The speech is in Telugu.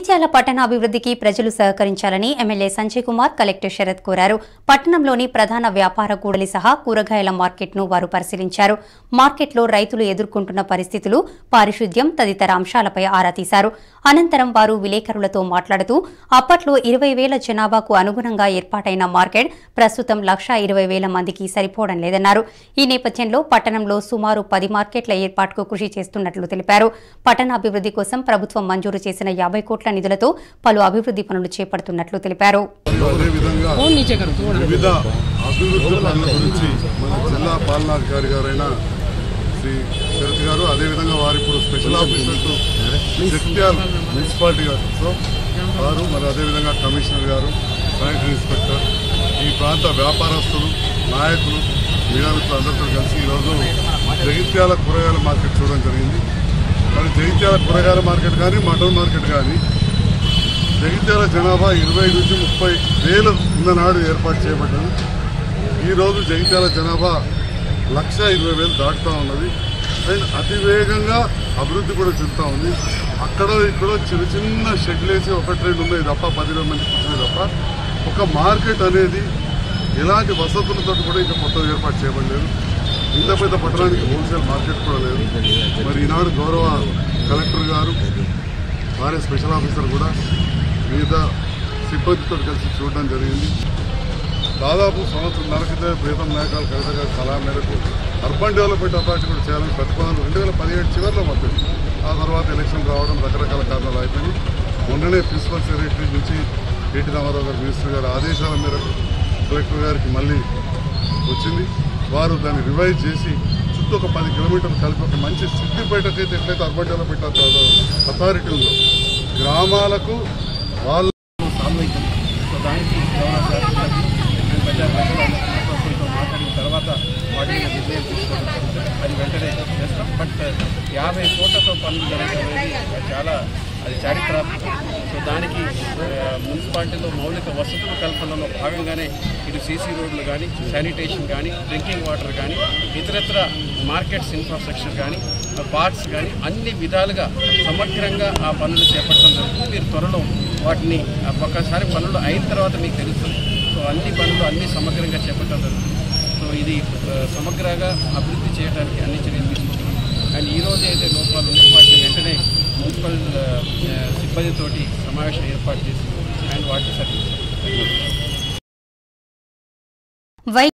జగిత్యాల పట్టణాభివృద్ధికి ప్రజలు సహకరించాలని ఎమ్మెల్యే సంజయ్ కుమార్ కలెక్టర్ శరత్ కోరారు పట్టణంలోని ప్రధాన వ్యాపార కూడలి సహా కూరగాయల మార్కెట్ను వారు పరిశీలించారు మార్కెట్లో రైతులు ఎదుర్కొంటున్న పరిస్థితులు పారిశుద్ధ్యం తదితర అంశాలపై ఆరా తీశారు అనంతరం వారు విలేకరులతో మాట్లాడుతూ అప్పట్లో ఇరవై వేల జనాభాకు అనుగుణంగా ఏర్పాటైన మార్కెట్ ప్రస్తుతం లక్షా ఇరవై వేల మందికి సరిపోవడం లేదన్నారు ఈ నేపథ్యంలో పట్టణంలో సుమారు పది మార్కెట్ల ఏర్పాటుకు కృషి చేస్తున్నట్లు తెలిపారు పట్టణాభివృద్ధి కోసం ప్రభుత్వం మంజూరు చేసిన యాభై కోట్ల నిధులతో పలు అభివృద్ధి పనులు చేపడుతున్నట్లు తెలిపారు అదేవిధంగా వివిధ అభివృద్ధి పనుల గురించి మన జిల్లా పాలనాధికారి గారైన శ్రీ శరత్ గారు అదేవిధంగా వారు ఇప్పుడు special officer to Jagtial municipality గారితో వారు మరి అదేవిధంగా కమిషనర్ గారు శానిటరీ ఇన్స్పెక్టర్ ఈ ప్రాంత వ్యాపారస్తులు నాయకులు మీడియామిత్రులు అందరితో కలిసి ఈరోజు జగిత్యాల కూరగాయల మార్కెట్ చూడడం జరిగింది మరి జగిత్యాల కూరగాయల మార్కెట్ కానీ మటన్ మార్కెట్ కానీ జగిత్యాల జనాభా ఇరవై నుంచి ముప్పై వేలు నాడు ఏర్పాటు చేయబడ్డది ఈరోజు జగిత్యాల జనాభా లక్ష ఇరవై వేలు దాటుతూ ఉన్నది అండ్ అతి వేగంగా అభివృద్ధి కూడా చెందుతూ ఉంది అక్కడ ఇక్కడ చిన్న చిన్న షెడ్లు వేసి ఒకటి రెండు ఉన్నాయి తప్ప పది ఇరవై మంది కూర్చునే తప్ప ఒక మార్కెట్ అనేది ఎలాంటి వసతులతో కూడా ఇంకా కొత్తగా ఏర్పాటు చేయబడలేదు ఇంత పెద్ద పట్టణానికి హోల్సేల్ మార్కెట్ కూడా లేదు మరి ఈనాడు గౌరవ కలెక్టర్ గారు వారే స్పెషల్ ఆఫీసర్ కూడా మిగతా సిబ్బందితో కలిసి చూడడం జరిగింది దాదాపు సంవత్సరం క్రితం ప్రీతం నాయకులు కవిత గారి సలహా మేరకు అర్బన్ డెవలప్మెంట్ అథారిటీ కూడా చేయాలని ప్రతిపాదన రెండు వేల పదిహేడు చివరిలో పడుతుంది ఆ తర్వాత ఎలక్షన్ రావడం రకరకాల కారణాలు అయిపోయి మొన్ననే ప్రిన్సిపల్ సెక్రటరీ నుంచి కేటీ రామారావు గారు మినిస్టర్ గారి ఆదేశాల మేరకు కలెక్టర్ గారికి మళ్ళీ వచ్చింది వారు దాన్ని రివైజ్ చేసి చుట్టూ ఒక పది కిలోమీటర్లు కలిపి ఒక మంచి సిద్దిపేటకైతే ఎట్లయితే అర్బన్ డెవలప్మెంట్ అథారిటీ ఉందో గ్రామాలకు వాళ్ళ సామూహికం సో దానికి గౌరవ శాసనసభ్యులు అండ్ ప్రజా ప్రజలందరితో మాట్లాడిన తర్వాత వాటి మీద నిర్ణయం తీసుకోవడం జరుగుతుంది అది వెంటనే చేస్తాం బట్ యాభై కోట్లతో పనులు జరగడం అనేది చాలా అది చారిత్రాత్మకం సో దానికి ఆ, మున్సిపాలిటీలో మౌలిక వసతుల కల్పనలో భాగంగానే ఇటు సీసీ రోడ్లు కానీ శానిటేషన్ కానీ డ్రింకింగ్ వాటర్ కానీ ఇతరత్ర మార్కెట్స్ ఇన్ఫ్రాస్ట్రక్చర్ కానీ పార్క్స్ కానీ అన్ని విధాలుగా సమగ్రంగా ఆ పనులు చేపట్టడం జరుగుతుంది మీరు త్వరలో వాటిని ఆ ఒక్కసారి పనులు అయిన తర్వాత మీకు తెలుస్తుంది సో అన్ని పనులు అన్ని సమగ్రంగా చేపట్టడం జరుగుతుంది సో ఇది ఆ, సమగ్రంగా అభివృద్ధి చేయడానికి అన్ని చర్యలు తీసుకుంటున్నాం అండ్ ఈ రోజు అయితే లోపాలు ఉన్నాయి వాటిని వెంటనే మున్సిపల్ ఆ, ఆ, సిబ్బందితోటి సమావేశం ఏర్పాటు చేసి అండ్ వాటిని సరిచేస్తాం వై